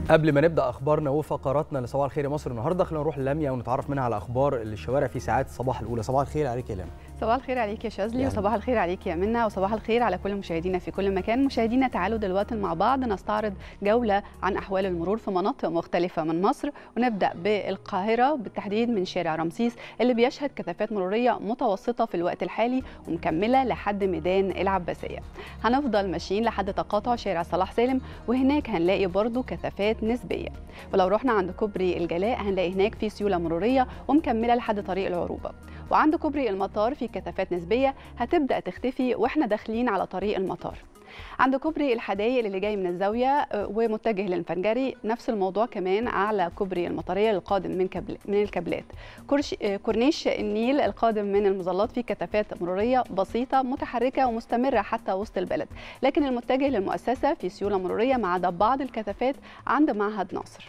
قبل ما نبدا اخبارنا وفقراتنا لصباح الخير يا مصر النهارده خلينا نروح للميا ونتعرف منها على اخبار الشوارع في ساعات الصباح الاولى صباح الخير عليك يا لميا صباح الخير عليك يا شاذلي يعني. وصباح الخير عليك يا منى وصباح الخير على كل مشاهدينا في كل مكان مشاهدينا تعالوا دلوقتي مع بعض نستعرض جولة عن أحوال المرور في مناطق مختلفة من مصر ونبدأ بالقاهرة بالتحديد من شارع رمسيس اللي بيشهد كثافات مرورية متوسطة في الوقت الحالي ومكملة لحد ميدان العباسية هنفضل ماشيين لحد تقاطع شارع صلاح سالم وهناك هنلاقي برضو كثافات نسبية ولو رحنا عند كوبري الجلاء هنلاقي هناك في سيولة مرورية ومكملة لحد طريق العروبة وعند كوبري المطار في كثافات نسبية هتبدأ تختفي واحنا داخلين على طريق المطار عند كوبري الحدايق اللي جاي من الزاوية آه، ومتجه للفنجري نفس الموضوع كمان على كوبري المطرية القادم من كبل من الكابلات كورش آه، كورنيش النيل القادم من المظلات فيه كثافات مرورية بسيطة متحركة ومستمرة حتى وسط البلد لكن المتجه للمؤسسة في سيولة مرورية ما عدا بعض الكثافات عند معهد ناصر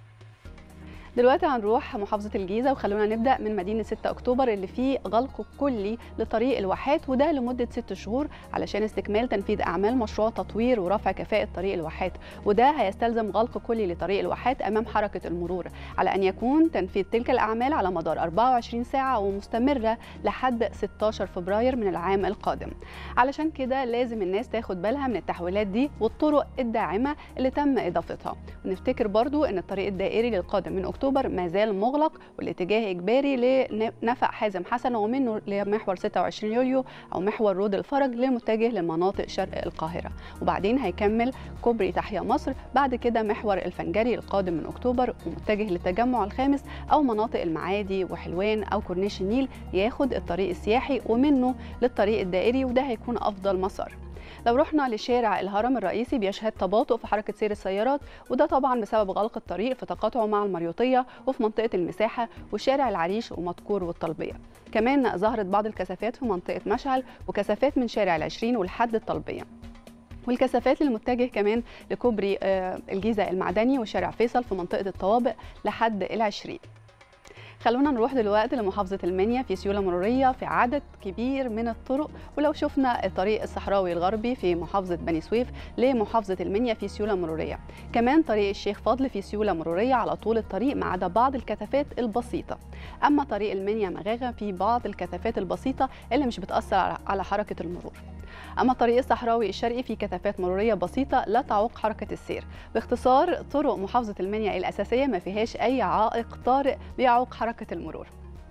دلوقتي هنروح محافظة الجيزة وخلونا نبدأ من مدينة 6 أكتوبر اللي فيه غلق كلي لطريق الواحات وده لمدة 6 شهور علشان استكمال تنفيذ أعمال مشروع تطوير ورفع كفاءة طريق الواحات وده هيستلزم غلق كلي لطريق الواحات أمام حركة المرور على أن يكون تنفيذ تلك الأعمال على مدار 24 ساعة ومستمرة لحد 16 فبراير من العام القادم علشان كده لازم الناس تاخد بالها من التحويلات دي والطرق الداعمة اللي تم إضافتها ونفتكر برضو أن الطريق الدائري للقادم من أكتوبر ما زال مغلق والاتجاه إجباري لنفق حازم حسن ومنه لمحور 26 يوليو أو محور رود الفرج للمتجه لمناطق شرق القاهرة وبعدين هيكمل كوبري تحيا مصر بعد كده محور الفنجري القادم من أكتوبر ومتجه للتجمع الخامس أو مناطق المعادي وحلوان أو كورنيش النيل ياخد الطريق السياحي ومنه للطريق الدائري وده هيكون أفضل مسار لو رحنا لشارع الهرم الرئيسي بيشهد تباطؤ في حركه سير السيارات وده طبعا بسبب غلق الطريق في تقاطعه مع المريوطيه وفي منطقه المساحه وشارع العريش ومدكور والطلبيه كمان ظهرت بعض الكثافات في منطقه مشعل وكثافات من شارع العشرين ولحد الطلبيه والكثافات المتجه كمان لكوبري آه، الجيزه المعدني وشارع فيصل في منطقه الطوابق لحد العشرين خلونا نروح دلوقتي لمحافظة المنيا في سيولة مرورية في عدد كبير من الطرق ولو شفنا الطريق الصحراوي الغربي في محافظة بني سويف لمحافظة المنيا في سيولة مرورية كمان طريق الشيخ فاضل في سيولة مرورية على طول الطريق ما عدا بعض الكثافات البسيطة أما طريق المنيا مغاغة في بعض الكثافات البسيطة اللي مش بتأثر على حركة المرور أما الطريق الصحراوي الشرقي في كثافات مرورية بسيطة لا تعوق حركة السير باختصار طرق محافظة المنيا الأساسية ما فيهاش أي عائق طارئ بيعوق حركة المرور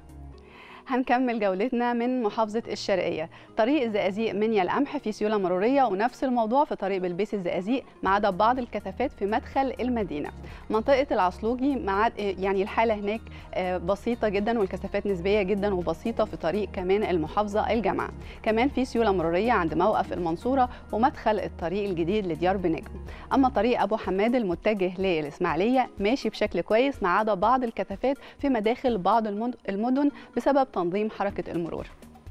هنكمل جولتنا من محافظة الشرقية طريق الزقازيق منيا القمح في سيولة مرورية ونفس الموضوع في طريق بلبيس الزقازيق ما عدا بعض الكثافات في مدخل المدينة منطقة العصلوجي مع يعني الحالة هناك آه، بسيطة جدا والكثافات نسبية جدا وبسيطة في طريق كمان المحافظة الجامعة كمان في سيولة مرورية عند موقف المنصورة ومدخل الطريق الجديد لديار بنجم أما طريق أبو حماد المتجه للإسماعيلية ماشي بشكل كويس ما عدا بعض الكثافات في مداخل بعض المد- المدن بسبب تنظيم حركة المرور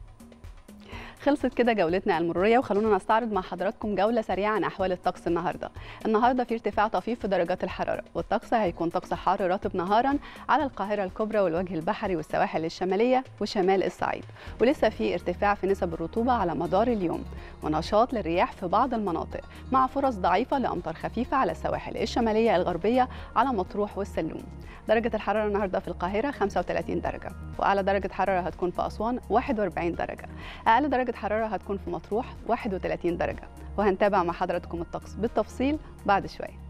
خلصت كده جولتنا المروريه وخلونا نستعرض مع حضراتكم جوله سريعه عن احوال الطقس النهارده. النهارده في ارتفاع طفيف في درجات الحراره والطقس هيكون طقس حار رطب نهارا على القاهره الكبرى والوجه البحري والسواحل الشماليه وشمال الصعيد ولسه في ارتفاع في نسب الرطوبه على مدار اليوم ونشاط للرياح في بعض المناطق مع فرص ضعيفه لامطار خفيفه على السواحل الشماليه الغربيه على مطروح والسلوم. درجه الحراره النهارده في القاهره 35 درجه واعلى درجه حراره هتكون في اسوان 41 درجه. اقل درجه حراره هتكون في مطروح 31 درجه وهنتابع مع حضراتكم الطقس بالتفصيل بعد شويه